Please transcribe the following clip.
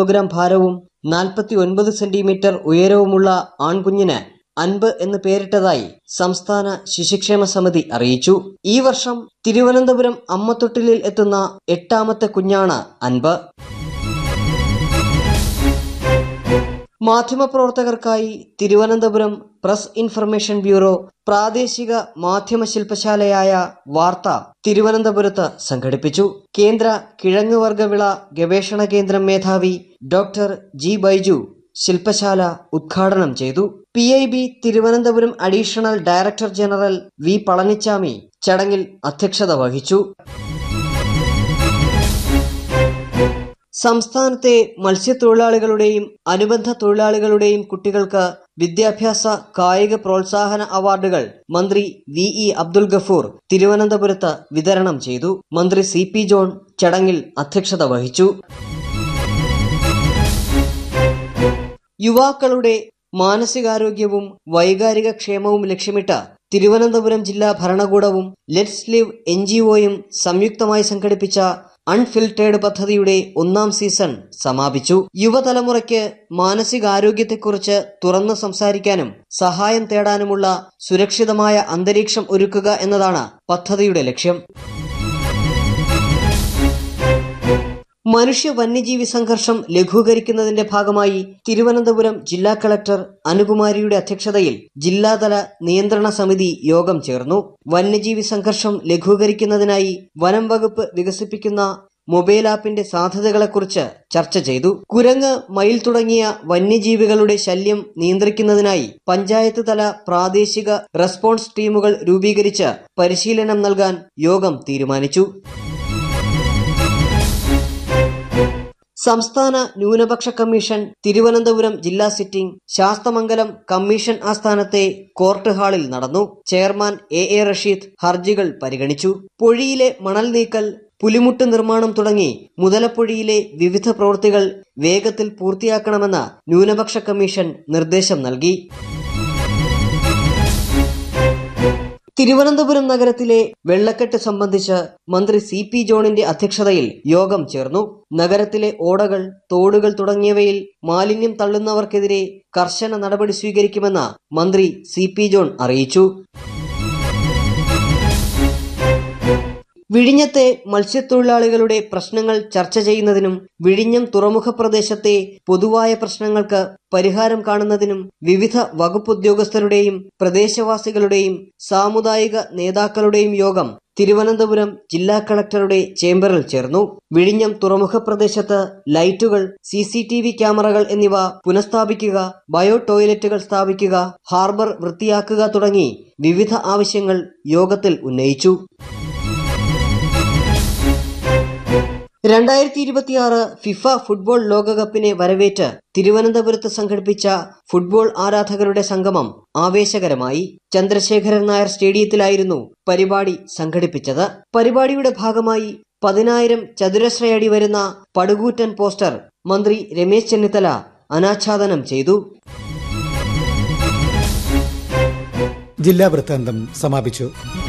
kilogram ഭാരവും നാൽപ്പത്തി ഒൻപത് സെന്റിമീറ്റർ ഉയരവുമുള്ള ആൺകുഞ്ഞിന് അൻപ് എന്ന് പേരിട്ടതായി സംസ്ഥാന ശിശുക്ഷേമ സമിതി അറിയിച്ചു ഈ വർഷം തിരുവനന്തപുരം അമ്മത്തൊട്ടിലിൽ എത്തുന്ന എട്ടാമത്തെ കുഞ്ഞാണ് അൻപ് മാധ്യമപ്രവർത്തകർക്കായി തിരുവനന്തപുരം പ്രസ് ഇൻഫർമേഷൻ ബ്യൂറോ പ്രാദേശിക മാധ്യമ ശില്പശാലയായ വാർത്ത തിരുവനന്തപുരത്ത് സംഘടിപ്പിച്ചു കേന്ദ്ര കിഴങ്ങുവർഗ വിള ഗവേഷണ കേന്ദ്രം മേധാവി ഡോക്ടർ ജി ബൈജു ശില്പശാല ഉദ്ഘാടനം ചെയ്തു P I B Thiruvananthapuram additional director general V Palanichami ചടങ്ങിൽ അധ്യക്ഷത വഹിച്ചു സംസ്ഥാനത്തെ മത്സ്യത്തൊഴിലാളികളുടെയും അനുബന്ധ തൊഴിലാളികളുടെയും കുട്ടികൾക്ക് വിദ്യാഭ്യാസ കായിക പ്രോത്സാഹന അവാർഡുകൾ മന്ത്രി വി ഇ അബ്ദുൽ ഗഫൂർ തിരുവനന്തപുരത്ത് വിതരണം ചെയ്തു മന്ത്രി സി പി ജോൺ ചടങ്ങിൽ അധ്യക്ഷത വഹിച്ചു യുവാക്കളുടെ മാനസികാരോഗ്യവും വൈകാരിക ക്ഷേമവും ലക്ഷ്യമിട്ട് തിരുവനന്തപുരം ജില്ലാ ഭരണകൂടവും ലെറ്റ്സ് ലിവ് എൻ ജി ഒയും സംയുക്തമായി സംഘടിപ്പിച്ച അൺഫിൽറ്റേഡ് പദ്ധതിയുടെ ഒന്നാം സീസൺ സമാപിച്ചു യുവതലമുറയ്ക്ക് മാനസികാരോഗ്യത്തെക്കുറിച്ച് തുറന്നു സംസാരിക്കാനും സഹായം തേടാനുമുള്ള സുരക്ഷിതമായ അന്തരീക്ഷം ഒരുക്കുക എന്നതാണ് പദ്ധതിയുടെ ലക്ഷ്യം മനുഷ്യ വന്യജീവി സംഘർഷം ലഘൂകരിക്കുന്നതിന്റെ ഭാഗമായി തിരുവനന്തപുരം ജില്ലാ കളക്ടർ അനുകുമാരിയുടെ അധ്യക്ഷതയിൽ ജില്ലാതല നിയന്ത്രണ സമിതി യോഗം ചേർന്നു വന്യജീവി സംഘർഷം ലഘൂകരിക്കുന്നതിനായി വനം വകുപ്പ് വികസിപ്പിക്കുന്ന മൊബൈൽ ആപ്പിന്റെ സാധ്യതകളെക്കുറിച്ച് ചർച്ച ചെയ്തു കുരങ്ങ് മയിൽ തുടങ്ങിയ വന്യജീവികളുടെ ശല്യം നിയന്ത്രിക്കുന്നതിനായി പഞ്ചായത്ത് തല പ്രാദേശിക റെസ്പോൺസ് ടീമുകൾ രൂപീകരിച്ച് പരിശീലനം നൽകാൻ യോഗം തീരുമാനിച്ചു സംസ്ഥാന ന്യൂനപക്ഷ കമ്മീഷൻ തിരുവനന്തപുരം ജില്ലാ സിറ്റിംഗ് ശാസ്തമംഗലം കമ്മീഷൻ ആസ്ഥാനത്തെ കോർട്ട് ഹാളിൽ നടന്നു ചെയർമാൻ എ എ റഷീദ് ഹർജികൾ പരിഗണിച്ചു പൊഴിയിലെ മണൽ നീക്കൽ പുലിമുട്ട് നിർമ്മാണം തുടങ്ങി മുതലപ്പൊഴിയിലെ വിവിധ പ്രവൃത്തികൾ വേഗത്തിൽ പൂർത്തിയാക്കണമെന്ന് ന്യൂനപക്ഷ കമ്മീഷൻ നിർദ്ദേശം നൽകി തിരുവനന്തപുരം നഗരത്തിലെ വെള്ളക്കെട്ട് സംബന്ധിച്ച് മന്ത്രി സി പി ജോണിന്റെ അധ്യക്ഷതയിൽ യോഗം ചേർന്നു നഗരത്തിലെ ഓടകൾ തോടുകൾ തുടങ്ങിയവയിൽ മാലിന്യം തള്ളുന്നവർക്കെതിരെ കർശന നടപടി സ്വീകരിക്കുമെന്ന് മന്ത്രി സി പി ജോൺ അറിയിച്ചു വിഴിഞ്ഞത്തെ മത്സ്യത്തൊഴിലാളികളുടെ പ്രശ്നങ്ങൾ ചർച്ച ചെയ്യുന്നതിനും വിഴിഞ്ഞം തുറമുഖ പ്രദേശത്തെ പൊതുവായ പ്രശ്നങ്ങൾക്ക് പരിഹാരം കാണുന്നതിനും വിവിധ വകുപ്പുദ്യോഗസ്ഥരുടെയും പ്രദേശവാസികളുടെയും സാമുദായിക നേതാക്കളുടെയും യോഗം തിരുവനന്തപുരം ജില്ലാ കളക്ടറുടെ ചേംബറിൽ ചേർന്നു വിഴിഞ്ഞം തുറമുഖ പ്രദേശത്ത് ലൈറ്റുകൾ സി സി ടി വി ക്യാമറകൾ എന്നിവ പുനഃസ്ഥാപിക്കുക ബയോ ടോയ്ലറ്റുകൾ സ്ഥാപിക്കുക ഹാർബർ വൃത്തിയാക്കുക തുടങ്ങി വിവിധ ആവശ്യങ്ങൾ യോഗത്തിൽ ഉന്നയിച്ചു രണ്ടായിരത്തി ഇരുപത്തിയാറ് ഫിഫ ഫുട്ബോൾ ലോകകപ്പിനെ വരവേറ്റ് തിരുവനന്തപുരത്ത് സംഘടിപ്പിച്ച ഫുട്ബോൾ ആരാധകരുടെ സംഗമം ആവേശകരമായി ചന്ദ്രശേഖരൻ നായർ സ്റ്റേഡിയത്തിലായിരുന്നു പരിപാടി സംഘടിപ്പിച്ചത് പരിപാടിയുടെ ഭാഗമായി പതിനായിരം ചതുരശ്രയടി വരുന്ന പടുകൂറ്റൻ പോസ്റ്റർ മന്ത്രി രമേശ് ചെന്നിത്തല അനാച്ഛാദനം ചെയ്തു ജില്ലാ വൃത്താന്തം സമാപിച്ചു